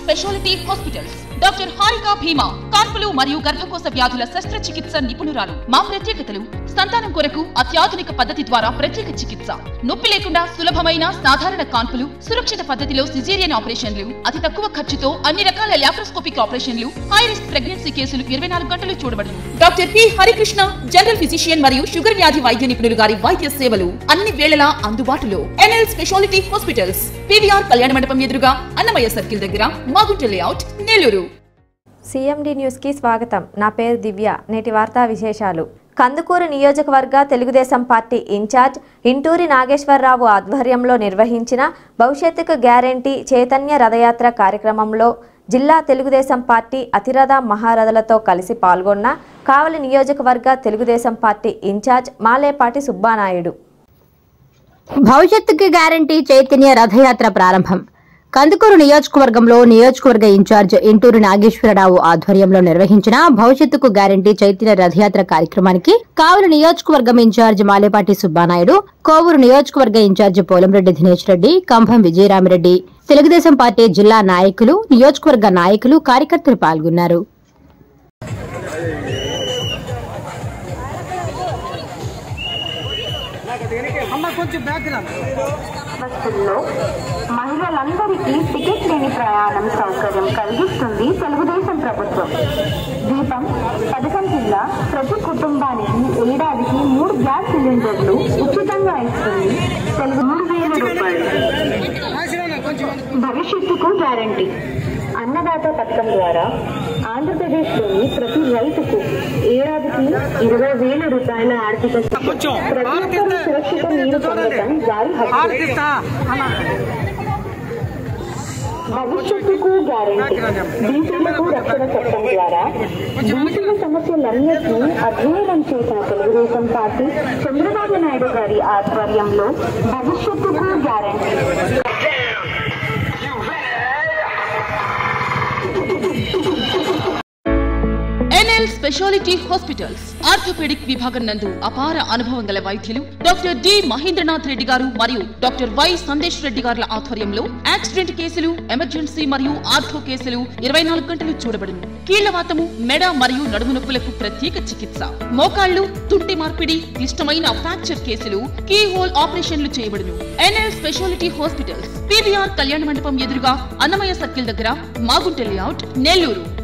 Speciality hospitals doctor Harika భీమా కాన్పులు మరియు గర్భకోశ వ్యాధుల శస్త్రచికిత్స నిపుణురాలు మా ప్రత్యేకతలు సంతానం కొరకు అత్యాధునిక పద్ధతి ద్వారా ప్రత్యేక చికిత్స నొప్పి లేకుండా సులభమైన సాధారణ కాన్పులు సురక్షిత పద్ధతిలో సిజేరియన్ ఆపరేషన్లు అతి తక్కువ ఖర్చుతో అన్ని రకాల లాప్రోస్కోపిక్ ఆపరేషన్లు హై రిస్క్ ప్రెగ్నెన్సీ కేసులు ఇరవై నాలుగు గంటలు చూడబడును doctor P Harikrishna general physician మరియు షుగర్ వ్యాధి వైద్య నిపుణులు గారి వైద్య సేవలు అన్ని వేళలా అందుబాటులో ఎన్ఎల్ స్పెషాలిటీ హాస్పిటల్స్ పివిఆర్ కళ్యాణ మండపం ఎదురుగా అన్నమయ్య సర్కిల్ దగ్గర మాగుంట లేఅవుట్ నెల్లూరు సిఎండి న్యూస్కి స్వాగతం నా పేరు దివ్య నేటి వార్తా విశేషాలు కందుకూరు నియోజకవర్గ తెలుగుదేశం పార్టీ ఇన్ఛార్జ్ ఇంటూరి నాగేశ్వరరావు ఆధ్వర్యంలో నిర్వహించిన భవిష్యత్తుకు గ్యారంటీ చైతన్య రథయాత్ర కార్యక్రమంలో జిల్లా తెలుగుదేశం పార్టీ అతిరథ మహారథులతో కలిసి పాల్గొన్న కావలి నియోజకవర్గ తెలుగుదేశం పార్టీ ఇన్ఛార్జ్ మాలేపాటి సుబ్బానాయుడు భవిష్యత్తుకి గ్యారంటీ చైతన్య రథయాత్ర ప్రారంభం కందుకూరు నియోజకవర్గంలో నియోజకవర్గ ఇన్ఛార్జ్ ఇంటూరు నాగేశ్వరరావు ఆధ్వర్యంలో నిర్వహించిన భవిష్యత్తుకు గ్యారంటీ చైతన్య రథయాత్ర కార్యక్రమానికి కావలి నియోజకవర్గం ఇన్ఛార్జ్ మాలేపాటి సుబ్బానాయుడు కోవూరు నియోజకవర్గ ఇన్ఛార్జ్ పోలంరెడ్డి దినేష్ రెడ్డి కంభం విజయరామిరెడ్డి తెలుగుదేశం పార్టీ జిల్లా నాయకులు నియోజకవర్గ నాయకులు కార్యకర్తలు పాల్గొన్నారు బస్సుల్లో మహిళలందరికీ టికెట్ లేని ప్రయాణం సౌకర్యం కలిగిస్తుంది తెలుగుదేశం ప్రభుత్వం దీపం పథకం కింద ప్రతి కుటుంబానికి ఏడాదికి మూడు గ్యాస్ సిలిండర్లు ఉచితంగా ఇస్తుంది తెలుగు మూడు వేల రూపాయలు భవిష్యత్తుకు గ్యారంటీ అన్నదాత పథకం ద్వారా ఆంధ్రప్రదేశ్లోని ప్రతి రైతుకు ఏడాదికి ఇరవై వేల రూపాయల ఆర్థిక సహాయం. ప్రతి ఒక్కరూ సురక్షిత నీరు పొందడం వారి హక్కు భవిష్యత్తుకు గ్యారంటీ బీసీలకు రక్షణ చట్టం ద్వారా బీసీల సమస్యలన్నింటినీ అధ్యయనం చేసిన తెలుగుదేశం పార్టీ చంద్రబాబు నాయుడు గారి ఆధ్వర్యంలో భవిష్యత్తుకు guarantee NL specialty hospitals orthopaedic విభాగం నందు అపార అనుభవం గల వైద్యులు డాక్టర్ డి మహేంద్రనాథ్ రెడ్డి గారు మరియు డాక్టర్ వై సందేశ్ రెడ్డి గారుల ఆధ్వర్యంలో యాక్సిడెంట్ కేసులు ఎమర్జెన్సీ మరియు ఆర్థో కేసులు ఇరవై నాలుగు గంటలు చూడబడును కీళ్లవాతము మెడ మరియు నడుము నొప్పులకు ప్రత్యేక చికిత్స మోకాళ్లు తుంటి మార్పిడి క్లిష్టమైన ఫ్రాక్చర్ కేసులు కీ హోల్ ఆపరేషన్లు చేయబడును ఎన్ఎల్ స్పెషాలిటీ హాస్పిటల్స్ పీవీఆర్ కళ్యాణ మండపం ఎదురుగా అన్నమయ్య సర్కిల్ దగ్గర మాగుంట లేఅవుట్ నెల్లూరు